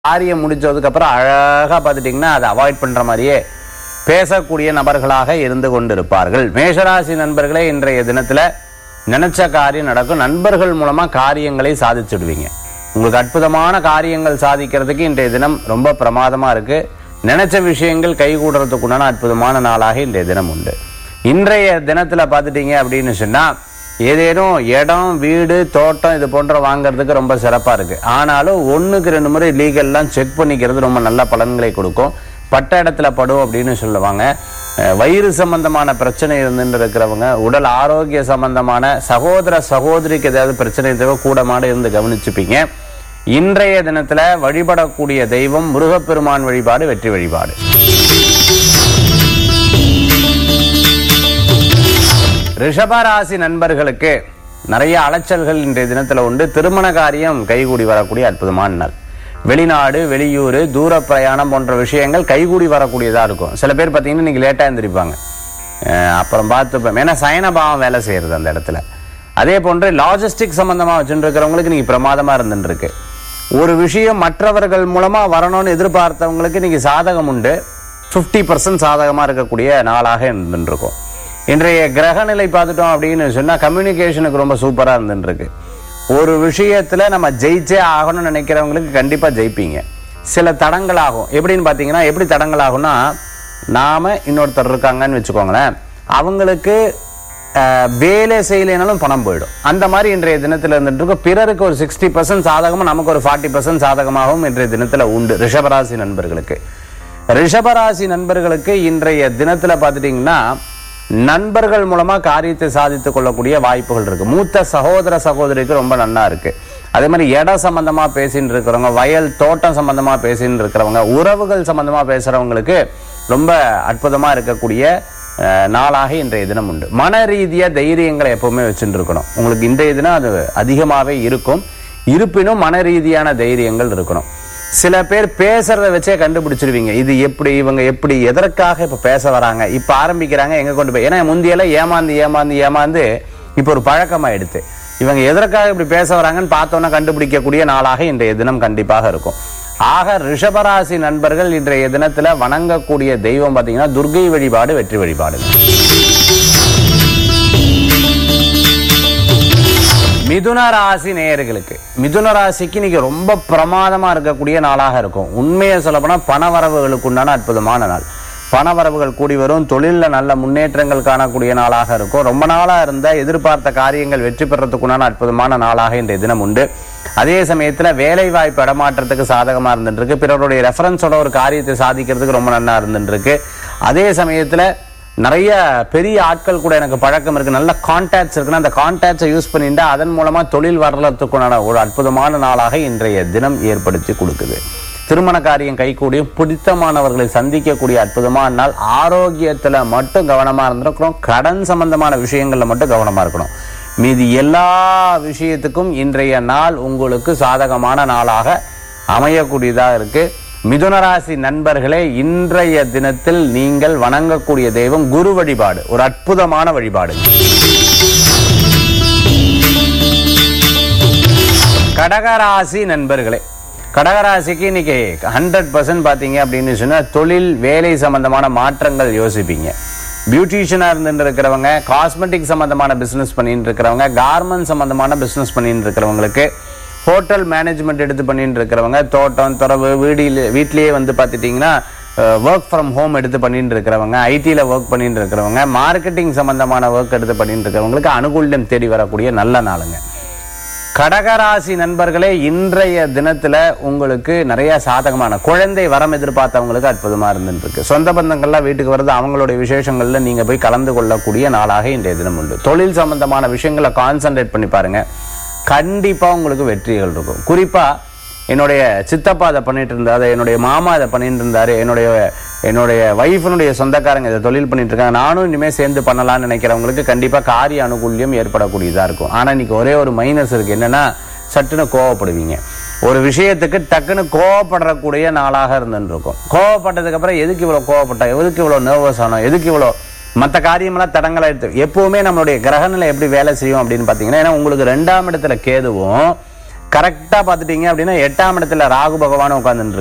காரியம் முடிச்சதுக்கு அப்புறம் அழகா பார்த்துட்டீங்கன்னா அதை அவாய்ட் பண்ற மாதிரியே பேசக்கூடிய நபர்களாக இருந்து கொண்டிருப்பார்கள் மேஷராசி நண்பர்களே இன்றைய தினத்துல நினைச்ச காரியம் நடக்கும் நண்பர்கள் மூலமா காரியங்களை சாதிச்சுடுவீங்க உங்களுக்கு அற்புதமான காரியங்கள் சாதிக்கிறதுக்கு இன்றைய தினம் ரொம்ப பிரமாதமா இருக்கு நினைச்ச விஷயங்கள் கைகூடுறதுக்குண்டான அற்புதமான நாளாக இன்றைய தினம் உண்டு இன்றைய தினத்துல பார்த்துட்டீங்க அப்படின்னு சொன்னா ஏதேனும் இடம் வீடு தோட்டம் இது போன்ற வாங்குறதுக்கு ரொம்ப சிறப்பா இருக்கு ஆனாலும் ஒண்ணுக்கு ரெண்டு முறை லீகல்லாம் செக் பண்ணிக்கிறது ரொம்ப நல்ல பலன்களை கொடுக்கும் பட்ட இடத்துல படும் அப்படின்னு சொல்லுவாங்க அஹ் வயிறு சம்பந்தமான பிரச்சனை இருந்துட்டு இருக்கிறவங்க உடல் ஆரோக்கிய சம்பந்தமான சகோதர சகோதரிக்கு ஏதாவது பிரச்சனை இருக்கோ கூடமாட இருந்து கவனிச்சுப்பீங்க இன்றைய தினத்துல வழிபடக்கூடிய தெய்வம் முருகப்பெருமான் வழிபாடு வெற்றி வழிபாடு ரிஷபராசி நண்பர்களுக்கு நிறைய அலைச்சல்கள் இன்றைய தினத்துல உண்டு திருமண காரியம் கைகூடி வரக்கூடிய அற்புதமான நாள் வெளிநாடு வெளியூர் தூர பிரயாணம் போன்ற விஷயங்கள் கைகூடி வரக்கூடியதா இருக்கும் சில பேர் பார்த்தீங்கன்னா இன்னைக்கு லேட்டா எழுந்திருப்பாங்க அஹ் அப்புறம் பார்த்துப்போம் ஏன்னா சயனபாவம் வேலை செய்யறது அந்த இடத்துல அதே போன்று லாஜிஸ்டிக் சம்பந்தமா வச்சுட்டு இருக்கிறவங்களுக்கு இன்னைக்கு பிரமாதமா இருந்துட்டு இருக்கு ஒரு விஷயம் மற்றவர்கள் மூலமா வரணும்னு எதிர்பார்த்தவங்களுக்கு இன்னைக்கு சாதகம் உண்டு 50% பர்சன்ட் சாதகமா இருக்கக்கூடிய நாளாக இருந்துட்டு இருக்கும் இன்றைய கிரக நிலை பார்த்துட்டோம் அப்படின்னு சொன்னா கம்யூனிகேஷனுக்கு ரொம்ப சூப்பரா இருந்துட்டு இருக்கு ஒரு விஷயத்துல நம்ம ஜெயிச்சே ஆகணும்னு நினைக்கிறவங்களுக்கு கண்டிப்பா ஜெயிப்பீங்க சில தடங்கள் ஆகும் எப்படின்னு பாத்தீங்கன்னா எப்படி தடங்கள் ஆகும்னா நாம இன்னொருத்தர் இருக்காங்கன்னு வச்சுக்கோங்களேன் அவங்களுக்கு அஹ், வேலை செய்யலைனாலும் பணம் போயிடும் அந்த மாதிரி இன்றைய தினத்துல இருந்துட்டு இருக்கும் பிறருக்கு ஒரு சிக்ஸ்டி பர்சன்ட் சாதகமும் நமக்கு ஒரு ஃபார்ட்டி பர்சன்ட் சாதகமாகவும் இன்றைய தினத்துல உண்டு ரிஷபராசி நண்பர்களுக்கு ரிஷபராசி நண்பர்களுக்கு இன்றைய தினத்துல பார்த்துட்டீங்கன்னா நண்பர்கள் மூலமா காரியத்தை சாதித்துக் கொள்ளக்கூடிய வாய்ப்புகள் இருக்கு மூத்த சகோதர சகோதரிக்கு ரொம்ப நன்னா இருக்கு அதே மாதிரி இடம் சம்பந்தமா பேசின்னு இருக்கிறவங்க வயல் தோட்டம் சம்பந்தமா பேசின்னு இருக்கிறவங்க உறவுகள் சம்பந்தமா பேசுறவங்களுக்கு ரொம்ப அற்புதமா இருக்கக்கூடிய அஹ், நாளாக இன்றைய தினம் உண்டு மன ரீதியா தைரியங்களை எப்பவுமே வச்சுட்டு இருக்கணும் உங்களுக்கு இன்றைய தினம் அது அதிகமாவே இருக்கும் இருப்பினும் மன ரீதியான தைரியங்கள் இருக்கணும் சில பேர் பேசுறத வச்சே கண்டுபிடிச்சிருவீங்க இது எப்படி இவங்க எப்படி எதற்காக இப்ப பேச வராங்க இப்ப ஆரம்பிக்கிறாங்க எங்க கொண்டு போய் ஏன்னா முந்தியெல்லாம் ஏமாந்து ஏமாந்து ஏமாந்து இப்ப ஒரு பழக்கமாயிடுது இவங்க எதற்காக இப்படி பேச வராங்கன்னு பார்த்தோன்னா கண்டுபிடிக்கக்கூடிய நாளாக இன்றைய தினம் கண்டிப்பாக இருக்கும் ஆக ரிஷபராசி நண்பர்கள் இன்றைய தினத்துல வணங்கக்கூடிய தெய்வம் பாத்தீங்கன்னா துர்கை வழிபாடு வெற்றி வழிபாடு மிதுன ராசி நேயர்களுக்கு மிதுன ராசிக்கு இன்னைக்கு ரொம்ப பிரமாதமா இருக்கக்கூடிய நாளாக இருக்கும் உண்மையை சொல்லப்போனா பணவரவுகளுக்கு உண்டான அற்புதமான நாள் பணவரவுகள் கூடி வரும் தொழில்ல நல்ல முன்னேற்றங்கள் காணக்கூடிய நாளாக இருக்கும் ரொம்ப நாளா இருந்த எதிர்பார்த்த காரியங்கள் வெற்றி பெறத்துக்குண்டான அற்புதமான நாளாக இன்றைய தினம் உண்டு அதே சமயத்துல வேலை வாய்ப்பு இடமாற்றத்துக்கு சாதகமா இருந்துட்டு இருக்கு பிறருடைய ரெஃபரன்ஸோட ஒரு காரியத்தை சாதிக்கிறதுக்கு ரொம்ப நல்லா இருந்துட்டு இருக்கு அதே சமயத்துல நிறைய பெரிய ஆட்கள் கூட எனக்கு பழக்கம் இருக்கு நல்ல கான்டாக்ட்ஸ் இருக்குன்னா அந்த கான்டாக்ட்ஸை யூஸ் பண்ணிட்டு அதன் மூலமா தொழில் வர்றதுக்குண்டான ஒரு அற்புதமான நாளாக இன்றைய தினம் ஏற்படுத்தி கொடுக்குது திருமண காரியம் கைகூடியும் பிடித்தமானவர்களை சந்திக்கக்கூடிய அற்புதமான நாள் ஆரோக்கியத்துல மட்டும் கவனமா இருந்திருக்கிறோம் கடன் சம்பந்தமான விஷயங்கள்ல மட்டும் கவனமா இருக்கணும் மீதி எல்லா விஷயத்துக்கும் இன்றைய நாள் உங்களுக்கு சாதகமான நாளாக அமையக்கூடியதா இருக்கு மிதுனராசி நண்பர்களே இன்றைய தினத்தில் நீங்கள் வணங்கக்கூடிய தெய்வம் குரு வழிபாடு ஒரு அற்புதமான வழிபாடு கடகராசி நண்பர்களே கடகராசிக்கு இன்னைக்கு ஹண்ட்ரட் பர்சன்ட் பார்த்தீங்க அப்படின்னு சொன்னா தொழில் வேலை சம்பந்தமான மாற்றங்கள் யோசிப்பீங்க பியூட்டிஷியனா இருந்துட்டு இருக்கிறவங்க காஸ்மெட்டிக் சம்பந்தமான பிசினஸ் பண்ணிட்டு இருக்கிறவங்க கார்மெண்ட் சம்பந்தமான பிசினஸ் பண்ணிட்டு இருக்கிறவங்களுக்கு ஹோட்டல் மேனேஜ்மெண்ட் எடுத்து பண்ணிட்டு இருக்கிறவங்க தோட்டம் துறவு வீடியில் வீட்லயே வந்து பார்த்துட்டிங்கன்னா ஒர்க் ஃப்ரம் ஹோம் எடுத்து பண்ணிட்டு இருக்கிறவங்க ஐடியில் ஒர்க் பண்ணிட்டு இருக்கிறவங்க மார்க்கெட்டிங் சம்பந்தமான ஒர்க் எடுத்து பண்ணிட்டு இருக்கிறவங்களுக்கு அனுகூல்யம் தேடி வரக்கூடிய நல்ல நாளுங்க கடகராசி நண்பர்களே இன்றைய தினத்துல உங்களுக்கு நிறைய சாதகமான குழந்தை வரம் எதிர்பார்த்தவங்களுக்கு அற்புதமா இருந்துட்டு இருக்கு சொந்த பந்தங்கள்லாம் வீட்டுக்கு வருது அவங்களுடைய விசேஷங்கள்ல நீங்க போய் கலந்து கொள்ளக்கூடிய நாளாக இன்றைய தினம் உண்டு தொழில் சம்பந்தமான விஷயங்களை கான்சென்ட்ரேட் பண்ணி பாருங்க கண்டிப்பா உங்களுக்கு வெற்றிகள் இருக்கும் குறிப்பா என்னுடைய சித்தப்பா அதை பண்ணிட்டு இருந்தாரு என்னுடைய மாமா இதை பண்ணிட்டு இருந்தாரு என்னுடைய என்னுடைய வைஃபினுடைய சொந்தக்காரங்க இதை தொழில் பண்ணிட்டு இருக்காங்க நானும் இனிமேல் சேர்ந்து பண்ணலாம்னு நினைக்கிறவங்களுக்கு கண்டிப்பா காரிய அனுகூல்யம் ஏற்படக்கூடியதா இருக்கும் ஆனா இன்னைக்கு ஒரே ஒரு மைனஸ் இருக்கு என்னன்னா சட்டுன்னு கோவப்படுவீங்க ஒரு விஷயத்துக்கு டக்குன்னு கோவப்படக்கூடிய நாளாக இருந்துட்டு இருக்கும் கோவப்பட்டதுக்கு அப்புறம் எதுக்கு இவ்வளவு கோவப்பட்ட எதுக்கு இவ்வளவு நர்வஸ் ஆனோம் எதுக்கு இவ்வளவு மற்ற காரியமெல்லாம் தடங்களா எடுத்து எப்பவுமே நம்மளுடைய கிரகநிலை எப்படி வேலை செய்யும் அப்படின்னு பாத்தீங்கன்னா ஏன்னா உங்களுக்கு ரெண்டாம் இடத்துல கேதுவும் கரெக்டா பார்த்துட்டீங்க அப்படின்னா எட்டாம் இடத்துல ராகு பகவான் உட்கார்ந்துட்டு